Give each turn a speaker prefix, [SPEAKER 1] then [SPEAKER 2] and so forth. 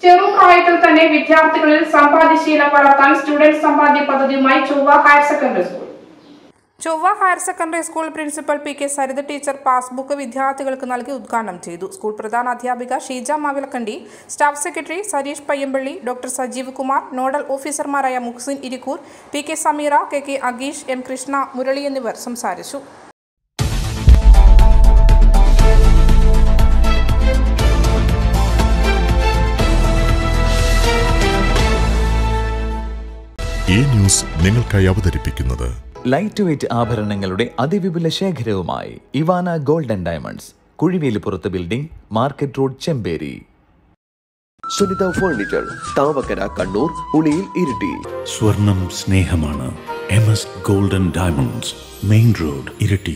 [SPEAKER 1] ചെറുപ്രായത്തിൽ തന്നെ വിദ്യാർത്ഥികളിൽ സമ്പാദ്യശീലം വളർത്താൻ സ്റ്റുഡന്റ് സമ്പാദ്യ പദ്ധതിയുമായി Chovva higher secondary school Chovva higher secondary school principal P K Saritha teacher passbook വിദ്യാർത്ഥികൾക്ക് നൽകി ഉദ്ഘാടനം ചെയ്തു സ്കൂൾ പ്രധാന അധ്യാപിക Sheeja Mavilakandi staff secretary Sareesh Payyampally doctor Sajeev Kumar nodal ഓഫീസർമാരായ Muhsin Irikkur P K Sameera K K Ageesh M Krishna Murali എന്നിവർ സംസാരിച്ചു
[SPEAKER 2] ഈ ന്യൂസ് നിങ്ങൾക്കായി അവതരിപ്പിക്കുന്നത്
[SPEAKER 3] ലൈറ്റ് വെയ്റ്റ് ആഭരണങ്ങളുടെ അതിവിപുല ശേഖരവുമായി ഇവാന ഗോൾഡൻ ഡയമണ്ട്സ് കുഴിവേലിപ്പുറത്ത് building market road Chemperi
[SPEAKER 4] Sunitha furniture Thavakkara Kannur Uliyil Iritty
[SPEAKER 5] സ്വർണം സ്നേഹമാണ് M S golden diamonds main road ഇരട്ടി